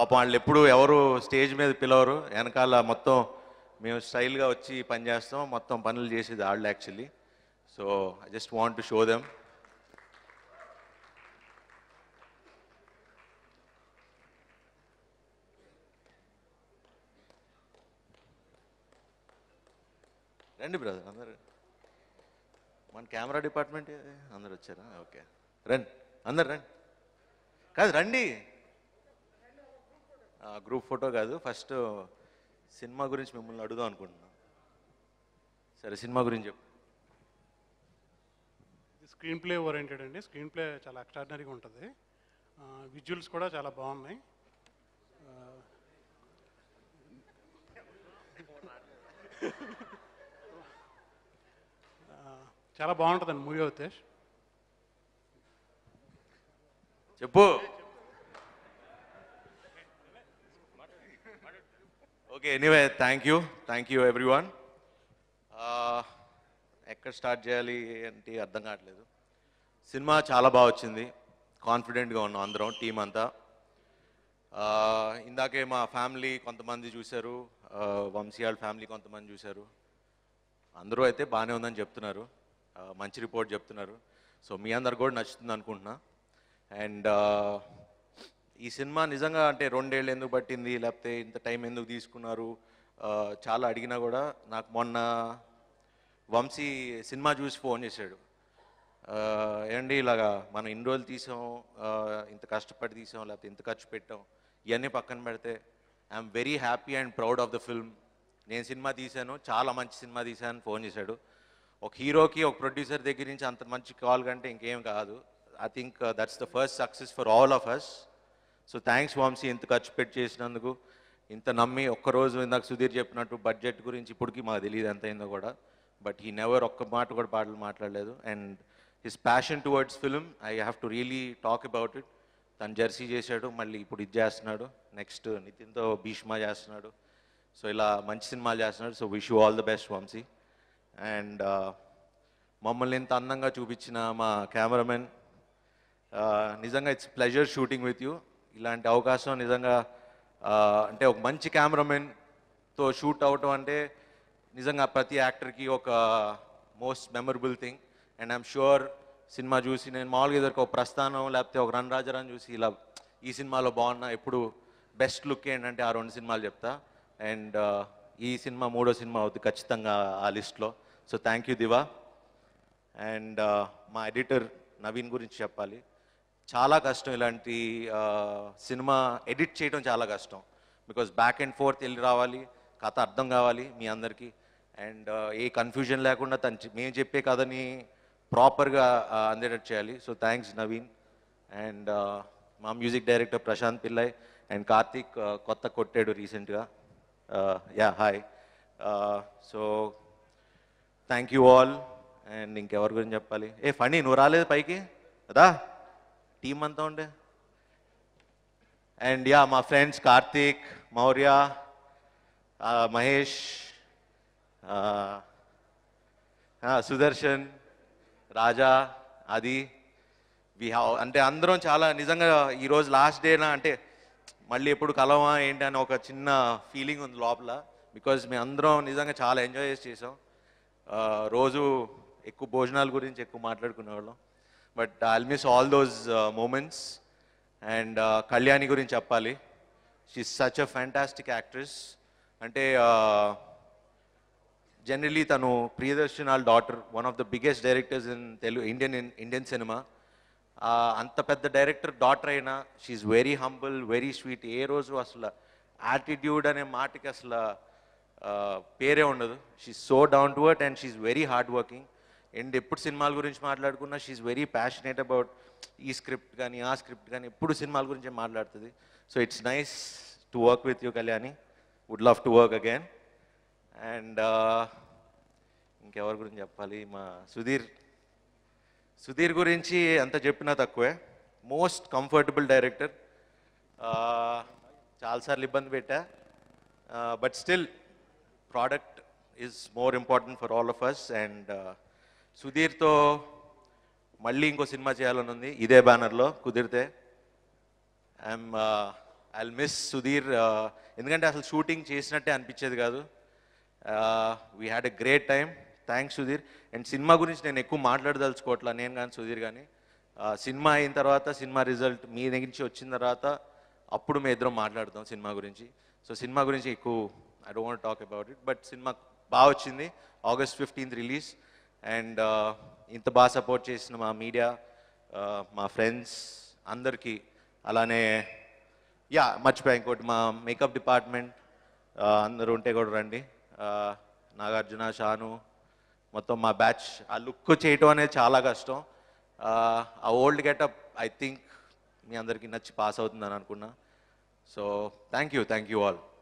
పాపం వాళ్ళు ఎప్పుడు ఎవరు స్టేజ్ మీద పిలవరు వెనకాల మొత్తం మేము స్టైల్గా వచ్చి పని చేస్తాం మొత్తం పనులు చేసేది వాళ్ళు actually so I just want to show them రండి బ్రదర్ అందరు మన కెమెరా డిపార్ట్మెంట్ ఏది? అందరు వచ్చారా ఓకే రండి అందరు రండి కాదు రండి గ్రూప్ ఫోటో కాదు ఫస్ట్ సినిమా గురించి మిమ్మల్ని అడుగుదాం అనుకుంటున్నాం సరే సినిమా గురించి చెప్పు ఇది స్క్రీన్ ప్లే ఓరియంటెడ్ అండి స్క్రీన్ ప్లే చాలా ఎక్స్ట్రాడినరీగా ఉంటుంది విజువల్స్ కూడా చాలా బాగున్నాయి ఆ, ఆ, చాలా బాగుంటుందండి మూవీ అయితే చెప్పు okay anyway thank you thank you everyone ఎక్కడ స్టార్ట్ చేయాలి అంటే అర్థం కావట్లేదు సినిమా చాలా బాగా వచ్చింది కాన్ఫిడెంట్గా ఉన్నాం అందరం టీం అంతా ఆ, ఇందాకే మా ఫ్యామిలీ కొంతమంది చూశారు ఆ, వంశీయాల ఫ్యామిలీ కొంతమంది చూశారు అందరూ అయితే బాగానే ఉందని చెప్తున్నారు ఆ, మంచి రిపోర్ట్ చెప్తున్నారు సో మీ అందరు కూడా నచ్చుతుంది అనుకుంటున్నా అండ్ ఈ సినిమా నిజంగా అంటే రెండేళ్ళు ఎందుకు పట్టింది లేకపోతే ఇంత టైం ఎందుకు తీసుకున్నారు ఆ, చాలా అడిగినా కూడా నాకు మొన్న వంశీ సినిమా చూసి ఫోన్ చేశాడు ఆ, ఏండి ఇలాగా మనం ఇన్ని రోజులు తీసాం ఆ, ఇంత కష్టపడి తీసాం లేకపోతే ఇంత ఖర్చు పెట్టాం ఇవన్నీ పక్కన పెడితే I'm very happy and proud of the film నేను సినిమా తీశాను చాలా మంచి సినిమా తీశాను ఫోన్ చేశాడు ఒక హీరోకి ఒక ప్రొడ్యూసర్ దగ్గర నుంచి అంత మంచి కాల్ కంటే ఇంకేం కాదు I think that's the first success for all of us so thanks Vamsi ఇంత ఖర్చు పెట్టి చేసినందుకు ఇంత నమ్మి ఒక్కరోజు ఇందాక సుధీర్ చెప్పినట్టు బడ్జెట్ గురించి ఇప్పటికీ మాకు తెలియదు ఎంత అయిందో కూడా బట్ ఈ నెవర్ ఒక్క మాట కూడా పాటలు మాట్లాడలేదు and his passion towards film I have to really talk about it తను జెర్సీ చేశాడు మళ్ళీ ఇప్పుడు ఇది చేస్తున్నాడు నెక్స్ట్ నితిన్తో భీష్మా చేస్తున్నాడు సో ఇలా మంచి సినిమాలు చేస్తున్నాడు so wish you all the best Vamsi and మమ్మల్ని ఇంత అందంగా చూపించిన మా కెమెరామెన్ నిజంగా it's pleasure shooting with you ఇలాంటి అవకాశం నిజంగా ఆ, అంటే ఒక మంచి కెమెరామెన్తో షూట్ అవటం అంటే నిజంగా ప్రతి యాక్టర్కి ఒక most memorable thing and I'm sure cinema చూసి నేను మామూలుగా ఎదురుకు ఒక ప్రస్థానం లేకపోతే ఒక రన్ రాజారాన్ని చూసి ఇలా ఈ సినిమాలో బాగున్నా ఎప్పుడు బెస్ట్ లుక్ ఏంటంటే ఆ రెండు సినిమాలు చెప్తా అండ్ ఈ సినిమా మూడో సినిమా అవుతుంది ఖచ్చితంగా ఆ లిస్ట్లో so thank you Diva and మా ఎడిటర్ నవీన్ గురించి చెప్పాలి చాలా కష్టం ఇలాంటి ఆ, సినిమా ఎడిట్ చేయడం చాలా కష్టం బికాజ్ బ్యాక్ అండ్ ఫోర్త్ వెళ్ళి రావాలి కథ అర్థం కావాలి మీ అందరికీ అండ్ ఏ కన్ఫ్యూజన్ లేకుండా తను చె- మేము చెప్పే కథని ప్రాపర్గా అందేటట్టు చేయాలి సో థ్యాంక్స్ నవీన్ అండ్ మా music director Prashanth Pillai and Karthik ఆ, కొత్త కొట్టాడు రీసెంట్గా yeah hi so thank you all and ఇంకెవరి గురించి చెప్పాలి ఏ ఫనీ నువ్వు రాలేదు పైకి కదా టీం అంతా ఉండే అండ్ యా మా ఫ్రెండ్స్ కార్తీక్ మౌర్య ఆ, మహేష్ ఆ, ఆ, సుదర్శన్ రాజా అది వి హావ్ అంటే అందరం చాలా నిజంగా ఈరోజు లాస్ట్ డేనా అంటే మళ్ళీ ఎప్పుడు కలవా ఏంటి అని ఒక చిన్న ఫీలింగ్ ఉంది లోపల బికాజ్ మేము అందరం నిజంగా చాలా ఎంజాయ్ చేసి చేసాం ఆ, రోజు ఎక్కువ భోజనాల గురించి ఎక్కువ మాట్లాడుకునేవాళ్ళం but I'll miss all those moments and Kalyani గురించి చెప్పాలి she such a fantastic actress అంటే జనరలీ తను ప్రియదర్శన్ వాళ్ళ daughter one of the biggest directors in Telugu Indian Indian cinema అంత పెద్ద డైరెక్టర్ డాటర్ అయినా she's very humble very sweet ఏ రోజు అసలు యాటిట్యూడ్ అనే మాటకి అసలు ఆ, పేరే ఉండదు she's so down to earth and she's very hard working and ఎప్పుడు సినిమాల గురించి మాట్లాడుకున్నా షీఈ్ వెరీ ప్యాషనేట్ అబౌట్ ఈ స్క్రిప్ట్ కానీ ఆ స్క్రిప్ట్ కానీ ఎప్పుడు సినిమాల గురించే మాట్లాడుతుంది so it's nice to work with you Kalyani would love to work again and ఇంకెవరి గురించి చెప్పాలి మా సుధీర్ సుధీర్ గురించి ఎంత చెప్పినా తక్కువే మోస్ట్ కంఫర్టబుల్ డైరెక్టర్ చాలాసార్లు ఇబ్బంది పెట్టా but still product is more important for all of us and సుధీర్తో మళ్ళీ ఇంకో సినిమా చేయాలని ఉంది ఇదే బ్యానర్లో కుదిరితే ఐఎమ్ ఐ మిస్ సుధీర్ ఎందుకంటే అసలు షూటింగ్ చేసినట్టే అనిపించేది కాదు we had a great time thanks Sudheer and cinema గురించి నేను ఎక్కువ మాట్లాడదలుచుకోవట్లా నేను కానీ సుధీర్ కానీ సినిమా అయిన తర్వాత సినిమా రిజల్ట్ మీ దగ్గర నుంచి వచ్చిన తర్వాత అప్పుడు మేము ఇద్దరం మాట్లాడతాం సినిమా గురించి సో సినిమా గురించి ఎక్కువ I don't talk about it but cinema బాగా వచ్చింది ఆగస్ట్ ఫిఫ్టీన్త్ రిలీజ్ అండ్ ఇంత బాగా సపోర్ట్ చేసిన మా మీడియా మా ఫ్రెండ్స్ అందరికీ అలానే యా మర్చిపోయా ఇంకోటి మా మేకప్ డిపార్ట్మెంట్ అందరూ ఉంటే కూడా రండి ఆ, నాగార్జున షాను మొత్తం మా బ్యాచ్ ఆ లుక్ చేయటం అనేది చాలా కష్టం ఆ, ఆ ఓల్డ్ గెటప్ ఐ థింక్ మీ అందరికీ నచ్చి పాస్ అవుతుందని అనుకున్నా so thank you thank you all